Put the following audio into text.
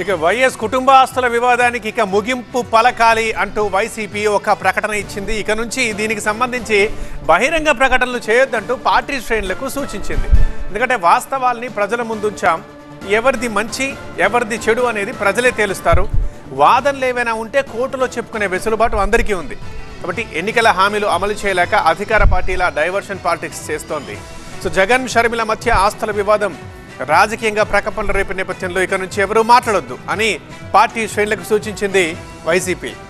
ఇక వైఎస్ కుటుంబ ఆస్తుల వివాదానికి ఇక ముగింపు పలకాలి అంటూ వైసీపీ ఒక ప్రకటన ఇచ్చింది ఇక నుంచి దీనికి సంబంధించి బహిరంగ ప్రకటనలు చేయొద్దంటూ పార్టీ శ్రేణులకు సూచించింది ఎందుకంటే వాస్తవాల్ని ప్రజల ముందుంచాం ఎవరిది మంచి ఎవరిది చెడు అనేది ప్రజలే తేలుస్తారు వాదనలు ఏవైనా ఉంటే కోర్టులో చెప్పుకునే వెసులుబాటు అందరికీ ఉంది కాబట్టి ఎన్నికల హామీలు అమలు చేయలేక అధికార పార్టీల డైవర్షన్ పాలిటిక్స్ చేస్తోంది సో జగన్ షర్మిల మధ్య ఆస్తుల వివాదం రాజకీయంగా ప్రకపనలు రేపే నేపథ్యంలో ఇక నుంచి ఎవరూ మాట్లాడొద్దు అని పార్టీ శ్రేణులకు సూచించింది వైసీపీ